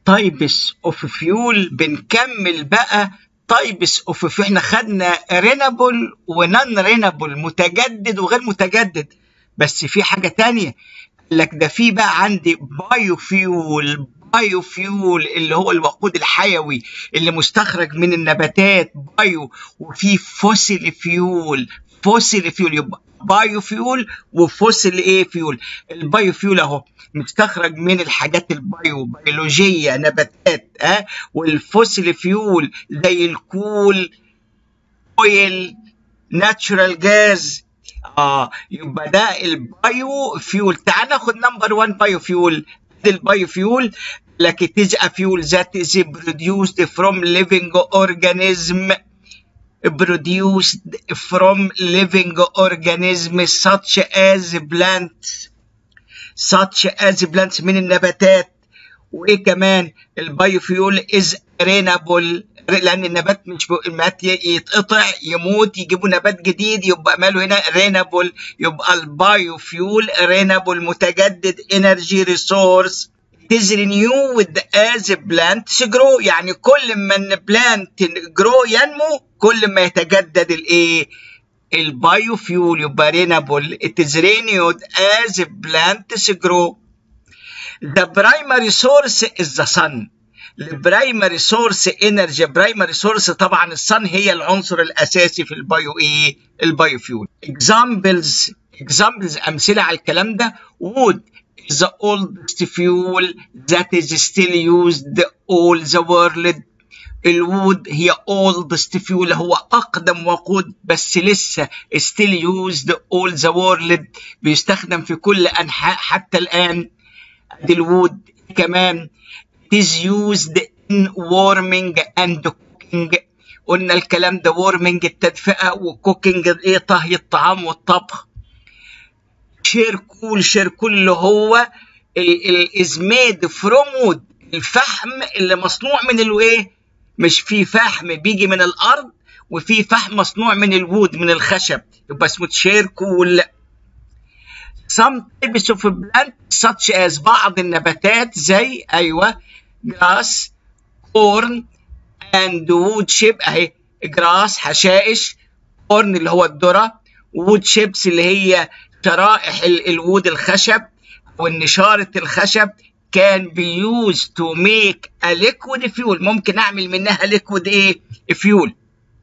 تايبس اوف فيول بنكمل بقى تايبس اوف فيول احنا خدنا رينابل ونون رينابل متجدد وغير متجدد بس في حاجه تانية قال لك ده في بقى عندي بايو فيول بايو فيول اللي هو الوقود الحيوي اللي مستخرج من النباتات بايو وفي فوسيل فيول فوسيل فيول يبقى بايو فيول وفوسيل ايه فيول البايو فيول اهو مستخرج من الحاجات البايو بيولوجيه نباتات ها أه؟ والفوسيل فيول زي الكول اويل ناتشورال جاز اه يبقى ده البايو فيول تعال ناخد نمبر 1 بايو فيول البايو فيول like it is a fuel that is produced from living organism produced from living organisms such as plants such as plants من النباتات وايه كمان البايوفيول از رينابل لان النبات مش النبات يتقطع يموت يجيبوا نبات جديد يبقى ماله هنا رينابل يبقى البايوفيول رينابل متجدد انرجي ريسورس is renewed as plants grow يعني كل ما البلانت جرو ينمو كل ما يتجدد الايه البايوفيول يبقى رينابل it is renewed as plants grow the primary source is the sun البرايمري سورس انرجي برايمري سورس طبعا الصن هي العنصر الاساسي في البايو ايه البايو فيول examples examples امثله على الكلام ده wood is the oldest fuel that is still used all the world الوود هي oldest fuel هو أقدم وقود بس لسه still used all the world بيستخدم في كل أنحاء حتى الآن الوود كمان it is used in warming and cooking قلنا الكلام ده warming التدفئة وكوكينج ايه طهي الطعام والطبخ شيركول شيركول اللي هو is made from wood الفحم اللي مصنوع من الايه مش في فحم بيجي من الارض وفي فحم مصنوع من الوود من الخشب يبقى اسمه شيركول some types of plants such as بعض النباتات زي ايوه grass corn and wood chip اهي grass حشائش corn اللي هو الذره wood chips اللي هي شرائح الوود الخشب والنشارة الخشب كان بيوز تو ميك ا ليكويد فيول ممكن اعمل منها ليكويد ايه فيول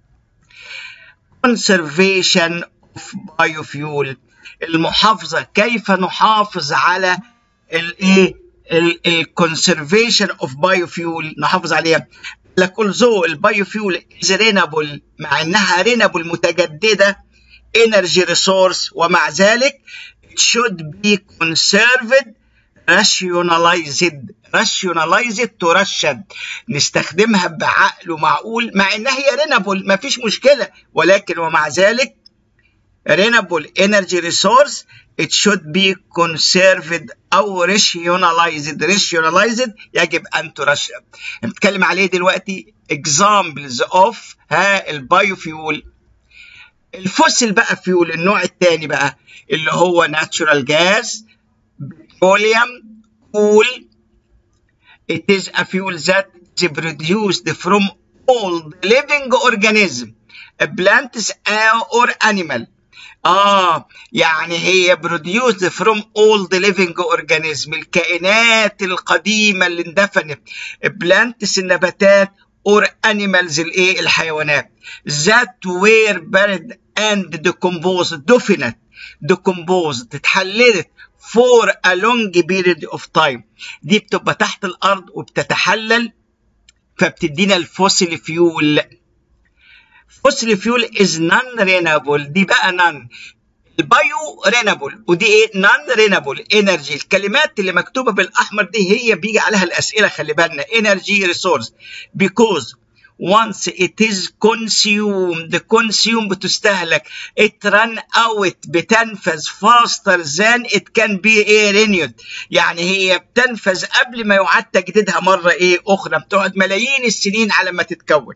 conservation of biofuel المحافظة كيف نحافظ على الايه الكونسرفيشن اوف بايوفيول نحافظ عليها لك although البايوفيول از رينابل مع انها رينابل متجدده energy resource ومع ذلك it should be conserved rationalized rationalized ترشد نستخدمها بعقل ومعقول مع انها هي رينابل ما فيش مشكله ولكن ومع ذلك renewable energy resource it should be conserved او rationalized rationalized يجب ان ترشد نتكلم عليه دلوقتي examples of ها البايوفيول الفوسيل بقى فيول النوع الثاني بقى اللي هو ناتشورال جاز بتروليوم كول it is a fuel that is produced from all living organism plants or animal اه يعني هي produced from all the living organism الكائنات القديمه اللي اندفنت plants النباتات or animals الايه الحيوانات that were buried and decomposed دفنت decomposed اتحللت for a long period of time دي بتبقى تحت الارض وبتتحلل فبتدينا الفوسيل فيول فوسيل فيول از نون رينابل دي بقى نون البايو رينابل ودي ايه نون رينابل انرجي الكلمات اللي مكتوبه بالاحمر دي هي بيجي عليها الاسئله خلي بالنا انرجي ريسورس because once it is consumed consumed بتستهلك it run out بتنفذ faster than it can be renewed يعني هي بتنفذ قبل ما يعاد تجديدها مرة ايه أخرى بتقعد ملايين السنين على ما تتكون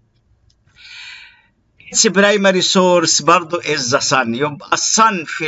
its primary source برضو is the sun يبقى الصن في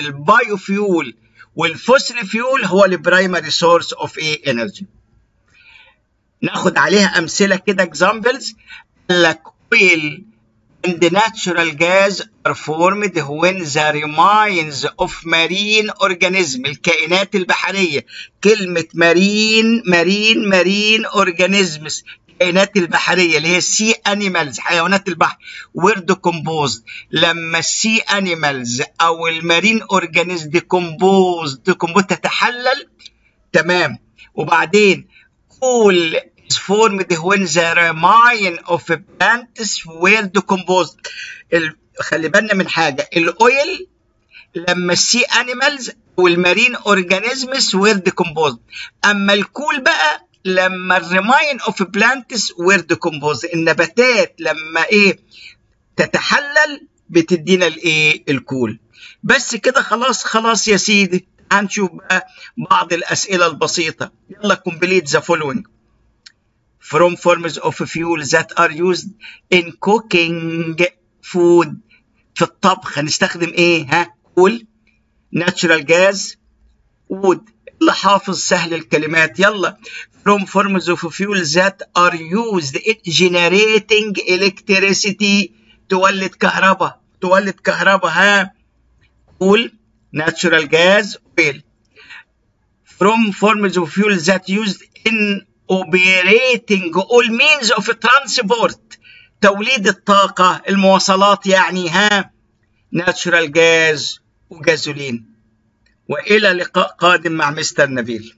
البايوفيول والفوسيل فيول هو البرايمري سورس اوف ايه انرجي ناخد عليها امثله كده اكزامبلز قال لك oil and natural gas are formed when the remains of marine organism الكائنات البحرية كلمة marine marine marine organisms الكائنات البحرية اللي هي sea animals حيوانات البحر were decomposed لما السي animals أو المارين organism decomposed decomposed تتحلل تمام وبعدين cool is formed when the remain of plants were decomposed خلي بالنا من حاجه الاويل لما السي انيمالز والمارين اورجانيزمز وير ديكومبوزد اما الكول بقى لما الريماين اوف بلانتس وير ديكومبوزد النباتات لما ايه تتحلل بتدينا الايه الكول بس كده خلاص خلاص يا سيدي هنشوف بقى بعض الاسئله البسيطه يلا كومبليت ذا فولوينج from forms of fuel that are used in cooking food في الطبخ هنستخدم ايه ها coal natural gas wood اللي حافظ سهل الكلمات يلا from forms of fuel that are used in generating electricity تولد كهرباء تولد كهرباء ها coal natural gas oil from forms of fuel that used in operating all means of transport توليد الطاقة المواصلات يعني ها ناتشورال جاز وجازولين وإلى لقاء قادم مع مستر نبيل